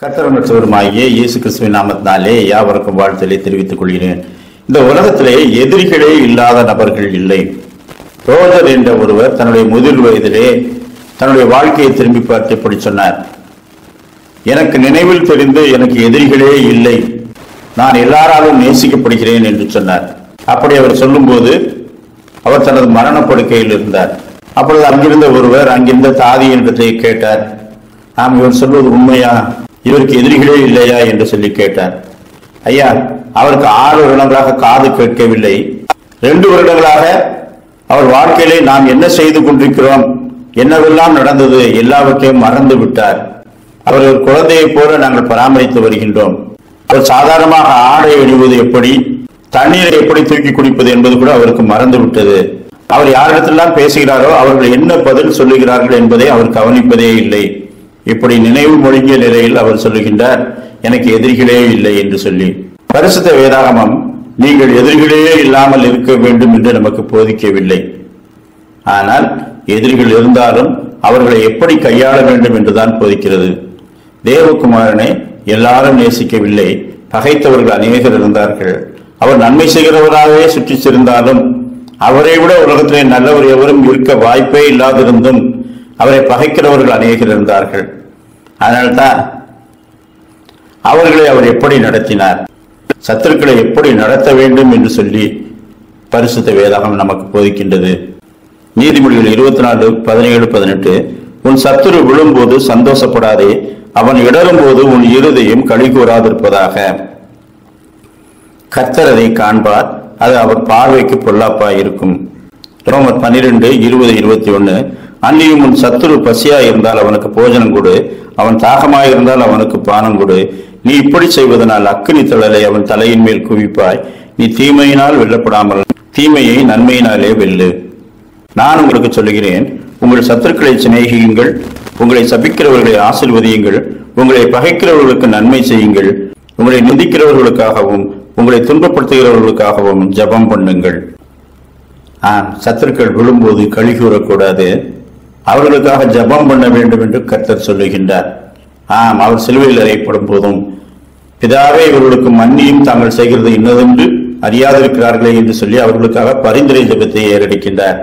கர்த்தரமற்றவருமாகிய இயேசு கிறிஸ்துவின் நாமத்தினாலே யாவருக்கும் வாழ்த்தலை தெரிவித்துக் கொள்கிறேன் இந்த உலகத்திலே எதிரிகளே இல்லாத நபர்கள் இல்லை ரோஜர் என்ற ஒருவர் தன்னுடைய முதிர் வயதிலே தன்னுடைய வாழ்க்கையை திரும்பி பார்த்து இப்படி சொன்னார் எனக்கு நினைவில் தெரிந்து எனக்கு எதிரிகளே இல்லை நான் எல்லாராலும் நேசிக்கப்படுகிறேன் என்று சொன்னார் அப்படி அவர் சொல்லும்போது அவர் தனது மரணப்படுக்கையில் இருந்தார் அப்பொழுது அங்கிருந்த ஒருவர் அங்கிருந்த தாதி என்றதை கேட்டார் ஆம் இவர் சொல்வது உண்மையா இவருக்கு எதிரிகளே இல்லையா என்று சொல்லி கேட்டார் ஐயா அவருக்கு ஆறு வருடங்களாக காது கேட்கவில்லை ரெண்டு வருடங்களாக அவர் வாழ்க்கையிலே நாம் என்ன செய்து கொண்டிருக்கிறோம் என்னவெல்லாம் நடந்தது எல்லாவற்றையும் மறந்து விட்டார் அவர் ஒரு குழந்தையைப் போல நாங்கள் பராமரித்து வருகின்றோம் அவர் சாதாரணமாக ஆடை அணிவது எப்படி தண்ணீரை எப்படி தூக்கி குடிப்பது என்பது கூட அவருக்கு மறந்து விட்டது அவர் யாரிடத்திலாம் பேசுகிறாரோ அவர்கள் என்ன பதில் சொல்லுகிறார்கள் என்பதை அவர் கவனிப்பதே இல்லை இப்படி நினைவு மொழிங்கிய நிலையில் அவர் சொல்லுகின்றார் எனக்கு எதிரிகளே இல்லை என்று சொல்லி பரிசுத்த வேதாகமம் நீங்கள் எதிரிகளே இல்லாமல் இருக்க வேண்டும் என்று நமக்கு போதிக்கவில்லை ஆனால் எதிரிகள் இருந்தாலும் அவர்களை எப்படி கையாள வேண்டும் என்றுதான் போதிக்கிறது தேவகுமாரனை எல்லாரும் நேசிக்கவில்லை பகைத்தவர்கள் அநேகர் இருந்தார்கள் அவர் நன்மை செய்கிறவராகவே சுற்றி சென்றாலும் அவரை விட உலகத்திலே நல்லவர் எவரும் இருக்க வாய்ப்பே இல்லாதிருந்தும் அவரை பகைக்கிறவர்கள் அநேகர் இருந்தார்கள் அதனால்தான் அவர்களை அவர் எப்படி நடத்தினார் சத்துருக்களை எப்படி நடத்த வேண்டும் என்று சொல்லி பரிசுத்த வேதாகம் நமக்கு போதிக்கின்றது நீதிமொழிகள் இருபத்தி நாலு பதினேழு பதினெட்டு உன் சத்துரு விழும்போது சந்தோஷப்படாதே அவன் இடரும் போது உன் இருதயம் களி கூறாதிருப்பதாக கர்த்தர் அதை காண்பார் அது அவர் பார்வைக்கு பொல்லாப்பா இருக்கும் ரோமர் பன்னிரெண்டு இருபது இருபத்தி ஒன்னு அன்னியும் உன் சத்துரு பசியா இருந்தால் அவனுக்கு போஜனம் கொடு அவன் தாகமாய் இருந்தால் அவனுக்கு பானம் கொடு நீ இப்படி செய்வதனால் அக்கினி தழலை அவன் தலையின் மேல் குவிப்பாய் நீ தீமையினால் வெல்லப்படாமல் தீமையை நன்மையினாலே வெல்லு நான் உங்களுக்கு சொல்லுகிறேன் உங்கள் சத்துருக்களை சிநேகியுங்கள் உங்களை சபிக்கிறவர்களை ஆசிர்வதியுங்கள் உங்களை பகைக்கிறவர்களுக்கு நன்மை செய்யுங்கள் உங்களை நிந்திக்கிறவர்களுக்காகவும் உங்களை துன்பப்படுத்துகிறவர்களுக்காகவும் ஜெபம் பண்ணுங்கள் ஆம் சத்துருக்கள் விழும்போது களி கூறக்கூடாது அவர்களுக்காக ஜெபம் பண்ண வேண்டும் என்று கர்த்தர் சொல்லுகின்றார் ஆம் அவர் சிலுவையில் அறையப்படும் போதும் பிதாவே இவர்களுக்கு மன்னியும் தாங்கள் செய்கிறது இன்னதென்று அறியாதிருக்கிறார்களே என்று சொல்லி அவர்களுக்காக பரிந்துரை ஜெபத்தை ஏறடிக்கின்றார்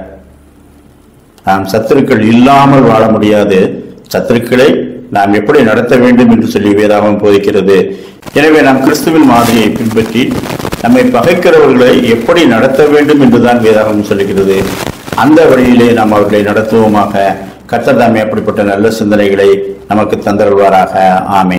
நாம் சத்துருக்கள் இல்லாமல் வாழ முடியாது சத்துருக்களை நாம் எப்படி நடத்த வேண்டும் என்று சொல்லி வேதாகம் போதிக்கிறது எனவே நாம் கிறிஸ்துவின் மாதிரியை பின்பற்றி நம்மை பகைக்கிறவர்களை எப்படி நடத்த வேண்டும் என்றுதான் வேதாகம் சொல்லுகிறது அந்த வழியிலே நாம் அவர்களை நடத்துவோமாக கர்த்தர் தாமே அப்படிப்பட்ட நல்ல சிந்தனைகளை நமக்கு தந்தருள்வாராக ஆமே